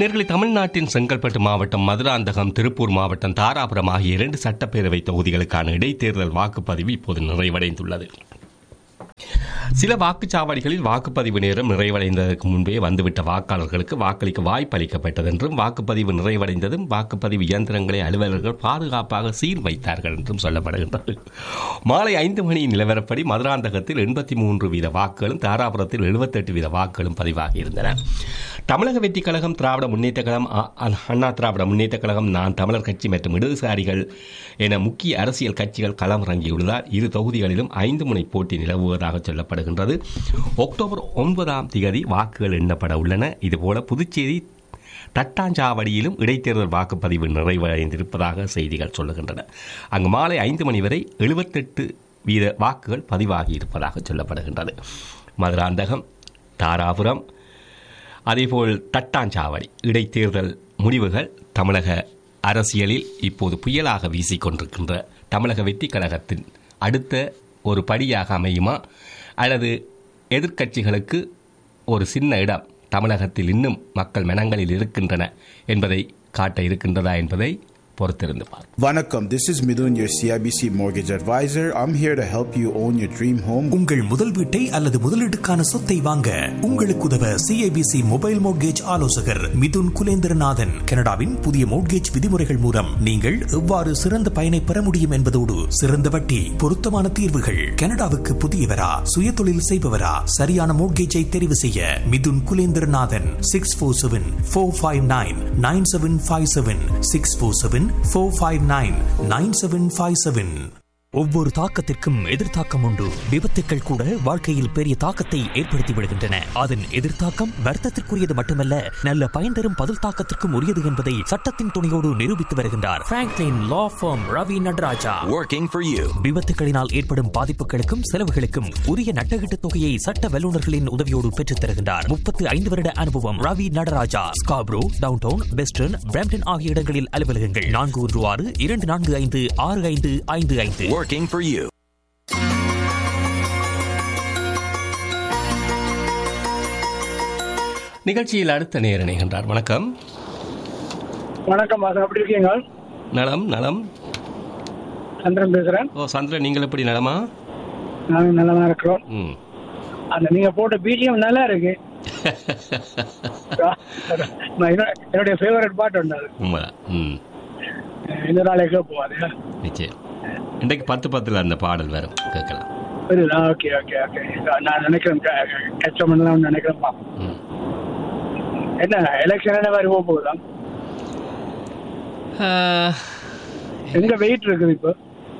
நேர்களை தமிழ்நாட்டின் செங்கல்பட்டு மாவட்டம் மதுராந்தகம் திருப்பூர் மாவட்டம் தாராபுரம் ஆகிய இரண்டு சட்டப்பேரவை தொகுதிகளுக்கான இடைத்தேர்தல் வாக்குப்பதிவு இப்போது நிறைவடைந்துள்ளது சில வாக்குச்சாவடிகளில் வாக்குப்பதிவு நேரம் நிறைவடைந்ததற்கு முன்பே வந்துவிட்ட வாக்காளர்களுக்கு வாக்களிக்க வாய்ப்பு அளிக்கப்பட்டது என்றும் வாக்குப்பதிவு நிறைவடைந்ததும் வாக்குப்பதிவு இயந்திரங்களை அலுவலர்கள் பாதுகாப்பாக சீர் வைத்தார்கள் என்றும் சொல்லப்படுகின்றது மாலை ஐந்து மணி நிலவரப்படி மதுராந்தகத்தில் எண்பத்தி மூன்று வீத வாக்குகளும் தாராபுரத்தில் எழுபத்தெட்டு வீத வாக்குகளும் பதிவாகி இருந்தன தமிழக வெற்றிக் கழகம் திராவிட முன்னேற்ற கழகம் அ- அ- அண்ணா திராவிட முன்னேற்ற கழகம் நான் தமிழர் கட்சி மற்றும் இடதுசாரிகள் என முக்கிய அரசியல் கட்சிகள் களமிறங்கியுள்ளதால் இரு தொகுதிகளிலும் ஐந்து முனை போட்டி நிலவுவதாக சொல்லப்படுகின்றது அக்டோபர் ஒன்பதாம் தேதி வாக்குகள் எண்ணப்பட உள்ளன இதுபோல புதுச்சேரி தட்டாஞ்சாவடியிலும் இடைத்தேர்தல் வாக்குப்பதிவு நிறைவடைந்திருப்பதாக செய்திகள் சொல்லுகின்றன அங்கு மாலை ஐந்து மணி வரை எழுபத்தெட்டு வீத வாக்குகள் பதிவாகி இருப்பதாக சொல்லப்படுகின்றது மதுராந்தகம் தாராபுரம் அதேபோல் தட்டாஞ்சாவடி இடைத்தேர்தல் முடிவுகள் தமிழக அரசியலில் இப்போது புயலாக வீசிக்கொண்டிருக்கின்ற தமிழக வெற்றி கழகத்தின் அடுத்த ஒரு படியாக அமையுமா அல்லது எதிர்க்கட்சிகளுக்கு ஒரு சின்ன இடம் தமிழகத்தில் இன்னும் மக்கள் மனங்களில் இருக்கின்றன என்பதை காட்ட இருக்கின்றதா என்பதை பொறுத்திருந்து பார் Vanakkam, this is Midun, your CIBC mortgage advisor. I'm here to help you own your dream home. உங்கள் முதல் வீட்டை அல்லது முதலீட்டுக்கான சொத்தை வாங்க உங்களுக்கு உதவ சிஐபிசி மொபைல் மோட்கேஜ் ஆலோசகர் மிதுன் குலேந்திரநாதன் கனடாவின் புதிய மோட்கேஜ் விதிமுறைகள் மூலம் நீங்கள் எவ்வாறு சிறந்த பயனை பெற முடியும் என்பதோடு சிறந்த வட்டி பொருத்தமான தீர்வுகள் கனடாவுக்கு புதியவரா சுயதொழில் செய்பவரா சரியான மோட்கேஜை தெரிவு செய்ய Mithun Kulendranathan six four seven four five nine nine seven five seven six four seven four five nine nine seven five seven ஒவ்வொரு தாக்கத்திற்கும் எதிர்த்தாக்கம் உண்டு விபத்துக்கள் கூட வாழ்க்கையில் பெரிய தாக்கத்தை ஏற்படுத்தி விடுகின்றன அதன் எதிர்த்தாக்கம் வர்த்தத்திற்குரியது மட்டுமல்ல நல்ல பயன் தரும் பதில் தாக்கத்திற்கும் உரியது என்பதை சட்டத்தின் துணையோடு நிரூபித்து வருகின்றார் Franklin law firm Ravi Nataraja working for you. விபத்துகளினால் ஏற்படும் பாதிப்புகளுக்கும் செலவுகளுக்கும் உரிய நட்டகீட்டு தொகையை சட்ட வல்லுநர்களின் உதவியோடு பெற்றுத் தருகின்றார் முப்பத்து ஐந்து வருட அனுபவம் Ravi Nataraja Scarborough downtown western Brampton ஆகிய இடங்களில் அலுவலகங்கள் நான்கு ஒன்று ஆறு இரண்டு நான்கு ஐந்து ஆறு ஐந்து ஐந்து ஐந்து Working for you. நிகழ்ச்சியில் அடுத்த நேர நிகழ்ந்தார் வணக்கம் வணக்கம் மாதம் எப்படி இருக்கீங்க நலம் நலம் சந்திரன் பேசுறேன் ஓ சந்திரன் நீங்கள் எப்படி நலமா நாங்கள் நல்லா தான் இருக்கிறோம் ம் அந்த நீங்க போட்ட பிஜிஎம் நல்லா இருக்கு நான் இன்னொ- என்னுடைய ஃபேவரட் பாட்டு ஒன்று அது உண்மைதான் ம் இந்த நாளே கேட்போம் அது நிச்சயம் இன்றைக்கு பத்து பத்தில் அந்த பாடல் வரும் கேட்கலாம் புரியுதா ஓகே ஓகே ஓகே நான் நினைக்கிறேன் கஷ்டம் பண்ணலாம் நினைக்கிறேன் பாப்போம். ம் என்ன எலெக்ஷன் என்ன மாதிரி போக போகுதா ஆஹ், எங்க வெயிட் இருக்குது இப்போ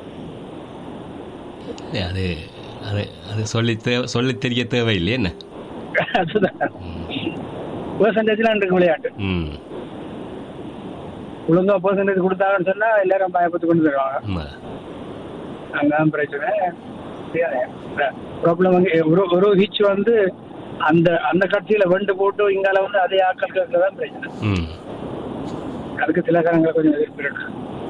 அது அது அது சொல்லி தே சொல்லி தெரிய தேவையில்லை என்ன அதுதான் பெர்சன்டேஜ்லாம் இருக்கு விளையாட்டு ம் ஒழுங்கா பெர்சன்டேஜ் கொடுத்தாங்கன்னு சொன்னா எல்லாரும் பயப்பட்டு கொண்டு தருவாங்க உண்மைதான் அங்கதான் பிரச்சனை ப்ராப்ளம் வந்து ஒரு ஒரு ஹிச் வந்து அந்த அந்த கட்சியில வெண்டு போட்டு இங்கால வந்து அதே ஆட்கள் தான் பிரச்சனை ம் அதுக்கு சில காரங்களை கொஞ்சம் எதிர்ப்பு இருக்கு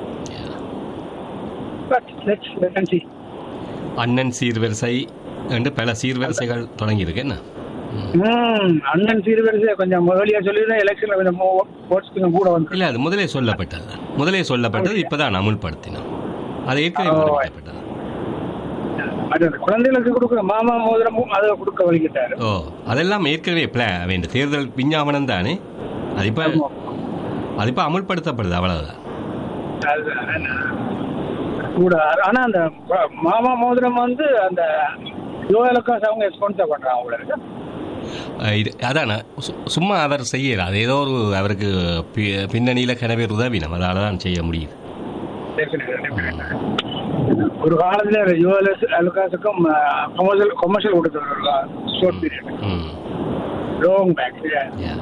but let's let and see அண்ணன் சீர்வரிசை என்று பல சீர்வரிசைகள் தொடங்கியிருக்கு என்ன ம் அண்ணன் சீர்வரிசை கொஞ்சம் முதலியா சொல்லியிருந்தா எலெக்ஷன்ல கொஞ்சம் ஓட்ஸ் கொஞ்சம் கூட வந்து இல்லை அது முதலே சொல்லப்பட்டது முதலே சொல்லப்பட்டது இப்பதான் அமுல்படுத்தினோம் அது ஏற்கனவே ஓ. அறிவிக்கப்பட்டது அது அந்த குழந்தைகளுக்கு கொடுக்குற மாமா மோதிரமும் அதை கொடுக்க வலிக்கிட்டாரு ஓ அதெல்லாம் ஏற்கனவே பிளா வேண்ட தேர்தல் விஞ்ஞாபனம் தானே அது இப்போ அது இப்போ அமுல்படுத்தப்படுது அவ்வளவுதான் அதுதான் கூட ஆனா அந்த மாமா மோதிரம் வந்து அந்த யோகலக்காஸ் அவங்க ஸ்பான்சர் பண்றாங்க அவங்களுக்கு அஹ் இது அதான சு- சும்மா அவர் செய்யல அது ஏதோ ஒரு அவருக்கு பி- பின்னணியில கிணவேர் உதவினம் அதால தான் செய்ய முடியுது Definitely, definitely. ஒரு காலத்துல யூஎல்எஸ் அலுகாஸுக்கும் கமர்ஷியல் கமர்ஷியல் கொடுத்தவர் short period hmm long back Yeah.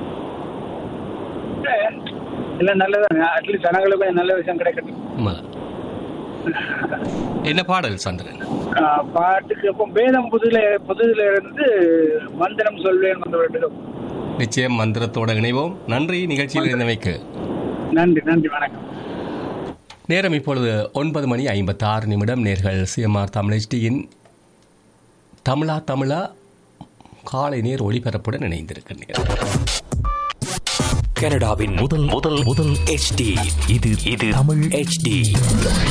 எல்லாம் நல்லதான் அட்லீஸ்ட் ஜனங்களுக்கு கொஞ்சம் நல்ல விஷயம் கிடைக்கட்டும் உண்மைதான். என்ன பாடல் சந்திரன் ஆஹ் பாட்டுக்கு இப்போ வேதம் புதுல புதுல இருந்து மந்திரம் சொல்வேன் வந்து வேண்டும் நிச்சயம் மந்திரத்தோட இணைவோம் நன்றி நிகழ்ச்சியில் இருந்தமைக்கு நன்றி நன்றி வணக்கம் நேரம் இப்பொழுது ஒன்பது மணி ஐம்பத்தாறு நிமிடம் நேர்கள் சிஎம்ஆர் தமிழ்ச்சியின் தமிழா தமிழா காலை நேர் ஒளிபரப்புடன் இணைந்திருக்கின்றனர் கனடாவின் முதல் முதல் முதல் HD இது இது தமிழ் HD